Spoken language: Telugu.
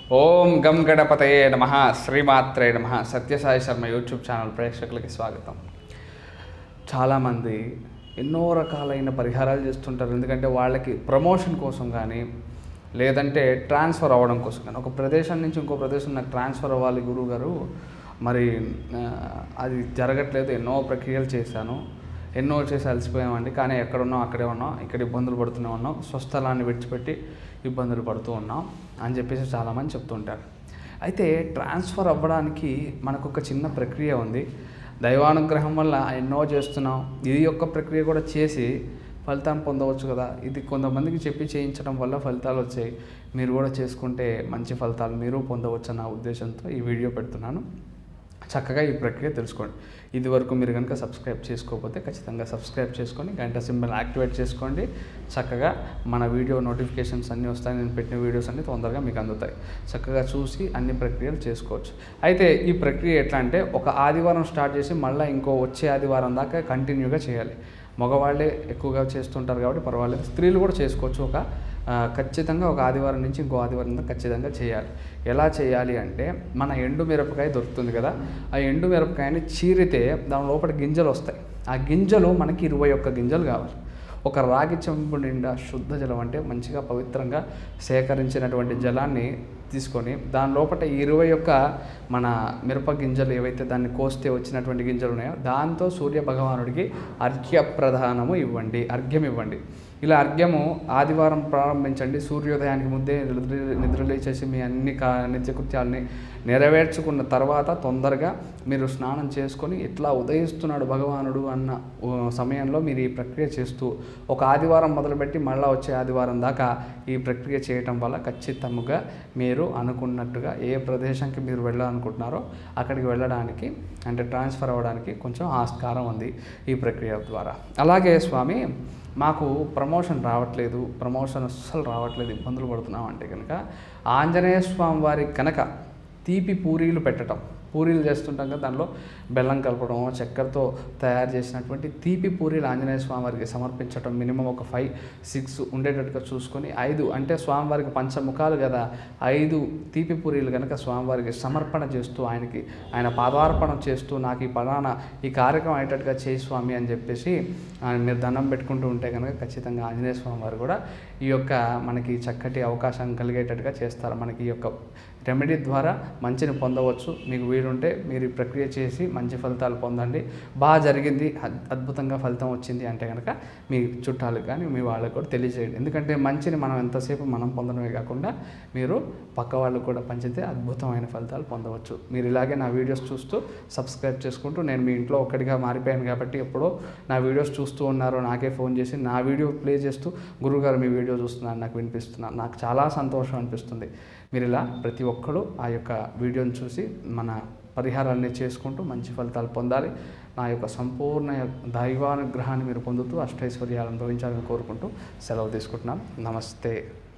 ఓం గం గణపతయే నమ శ్రీమాత్రే నమ సత్యసాయి శర్మ యూట్యూబ్ ఛానల్ ప్రేక్షకులకి స్వాగతం చాలామంది ఎన్నో రకాలైన పరిహారాలు చేస్తుంటారు ఎందుకంటే వాళ్ళకి ప్రమోషన్ కోసం కానీ లేదంటే ట్రాన్స్ఫర్ అవ్వడం కోసం కానీ ఒక ప్రదేశం నుంచి ఇంకో ప్రదేశం నాకు ట్రాన్స్ఫర్ అవ్వాలి గురువు గారు మరి ఆ, అది జరగట్లేదు ఎన్నో ప్రక్రియలు చేశాను ఎన్నో చేసి అలసిపోయామండి కానీ ఎక్కడ ఉన్నాం అక్కడే ఉన్నాం ఇక్కడ ఇబ్బందులు పడుతూనే ఉన్నాం స్వస్థలాన్ని విడిచిపెట్టి ఇబ్బందులు పడుతూ ఉన్నాం అని చెప్పేసి చాలామంది చెప్తుంటారు అయితే ట్రాన్స్ఫర్ అవ్వడానికి మనకు ఒక చిన్న ప్రక్రియ ఉంది దైవానుగ్రహం వల్ల ఎన్నో చేస్తున్నాం ఇది యొక్క ప్రక్రియ కూడా చేసి ఫలితాన్ని పొందవచ్చు కదా ఇది కొంతమందికి చెప్పి చేయించడం వల్ల ఫలితాలు వచ్చాయి మీరు కూడా చేసుకుంటే మంచి ఫలితాలు మీరు పొందవచ్చు అన్న ఉద్దేశంతో ఈ వీడియో పెడుతున్నాను చక్కగా ఈ ప్రక్రియ తెలుసుకోండి ఇది వరకు మీరు కనుక సబ్స్క్రైబ్ చేసుకోకపోతే ఖచ్చితంగా సబ్స్క్రైబ్ చేసుకొని గంట సింబల్ యాక్టివేట్ చేసుకోండి చక్కగా మన వీడియో నోటిఫికేషన్స్ అన్నీ వస్తాయి నేను పెట్టిన వీడియోస్ అన్నీ తొందరగా మీకు అందుతాయి చక్కగా చూసి అన్ని ప్రక్రియలు చేసుకోవచ్చు అయితే ఈ ప్రక్రియ ఎట్లా అంటే ఒక ఆదివారం స్టార్ట్ చేసి మళ్ళీ ఇంకో వచ్చే ఆదివారం దాకా కంటిన్యూగా చేయాలి మగవాళ్ళే ఎక్కువగా చేస్తుంటారు కాబట్టి పర్వాలేదు స్త్రీలు కూడా చేసుకోవచ్చు ఒక ఆ, ఖచ్చితంగా ఒక ఆదివారం నుంచి ఇంకో ఆదివారం దాకా ఖచ్చితంగా చేయాలి ఎలా చేయాలి అంటే మన ఎండు మిరపకాయ దొరుకుతుంది కదా ఆ ఎండు మిరపకాయని చీరితే దాని లోపల గింజలు వస్తాయి ఆ గింజలు మనకి ఇరవై ఒక్క గింజలు కావాలి ఒక రాగి చెంబు నిండా శుద్ధ జలం అంటే మంచిగా పవిత్రంగా సేకరించినటువంటి జలాన్ని తీసుకొని దాని లోపల ఇరవై యొక్క మన మిరప గింజలు ఏవైతే దాన్ని కోస్తే వచ్చినటువంటి గింజలు ఉన్నాయో దాంతో సూర్య భగవానుడికి అర్ఘ్య ప్రధానము ఇవ్వండి అర్ఘ్యం ఇవ్వండి ఇలా అర్ఘ్యము ఆదివారం ప్రారంభించండి సూర్యోదయానికి ముందే నిద్ర నిద్రలేచేసి మీ అన్ని కా నిత్యకృత్యాలని నెరవేర్చుకున్న తర్వాత తొందరగా మీరు స్నానం చేసుకొని ఇట్లా ఉదయిస్తున్నాడు భగవానుడు అన్న ఓ, సమయంలో మీరు ఈ ప్రక్రియ చేస్తూ ఒక ఆదివారం మొదలుపెట్టి మళ్ళీ వచ్చే ఆదివారం దాకా ఈ ప్రక్రియ చేయటం వల్ల ఖచ్చితంగా మీరు అనుకున్నట్టుగా ఏ ప్రదేశానికి మీరు వెళ్ళాలనుకుంటున్నారో అక్కడికి వెళ్ళడానికి అంటే ట్రాన్స్ఫర్ అవ్వడానికి కొంచెం ఆస్కారం ఉంది ఈ ప్రక్రియ ద్వారా అలాగే స్వామి మాకు ప్రమోషన్ రావట్లేదు ప్రమోషన్ అస్సలు రావట్లేదు ఇబ్బందులు పడుతున్నాం అంటే కనుక ఆంజనేయ స్వామి వారికి కనుక తీపి పూరీలు పెట్టడం పూరీలు చేస్తుంటాం కదా దానిలో బెల్లం కలపడం చక్కెరతో తయారు చేసినటువంటి తీపి పూరీలు ఆంజనేయ స్వామివారికి సమర్పించడం మినిమం ఒక ఫైవ్ సిక్స్ ఉండేటట్టుగా చూసుకొని ఐదు అంటే స్వామివారికి పంచముఖాలు కదా ఐదు తీపి పూరీలు కనుక స్వామివారికి సమర్పణ చేస్తూ ఆయనకి ఆయన పాదార్పణం చేస్తూ నాకు ఈ పలానా ఈ కార్యక్రమం అయ్యేటట్టుగా చేయి స్వామి అని చెప్పేసి ఆయన మీరు దండం పెట్టుకుంటూ ఉంటే కనుక ఖచ్చితంగా ఆంజనేయ స్వామి వారు కూడా ఈ యొక్క మనకి చక్కటి అవకాశం కలిగేటట్టుగా చేస్తారు మనకి ఈ యొక్క రెమెడీ ద్వారా మంచిని పొందవచ్చు మీకు వీలుంటే మీరు ఈ ప్రక్రియ చేసి మంచి ఫలితాలు పొందండి బాగా జరిగింది అద్- అద్భుతంగా ఫలితం వచ్చింది అంటే కనుక మీ చుట్టాలకు కానీ మీ వాళ్ళకు కూడా తెలియజేయండి ఎందుకంటే మంచిని మనం ఎంతసేపు మనం పొందడమే కాకుండా మీరు పక్క వాళ్ళకు కూడా పంచితే అద్భుతమైన ఫలితాలు పొందవచ్చు మీరు ఇలాగే నా వీడియోస్ చూస్తూ సబ్స్క్రైబ్ చేసుకుంటూ నేను మీ ఇంట్లో ఒక్కడిగా మారిపోయాను కాబట్టి ఎప్పుడో నా వీడియోస్ చూస్తూ ఉన్నారు నాకే ఫోన్ చేసి నా వీడియో ప్లే చేస్తూ గురువుగారు మీ వీడియో చూస్తున్నారు నాకు వినిపిస్తున్నారు నాకు చాలా సంతోషం అనిపిస్తుంది మీరు ఇలా ప్రతి ఒక్కరూ ఆ యొక్క వీడియోని చూసి మన పరిహారాన్ని చేసుకుంటూ మంచి ఫలితాలు పొందాలి నా యొక్క సంపూర్ణ దైవానుగ్రహాన్ని మీరు పొందుతూ అష్టైశ్వర్యాలను అనుభవించాలని కోరుకుంటూ సెలవు తీసుకుంటున్నాను నమస్తే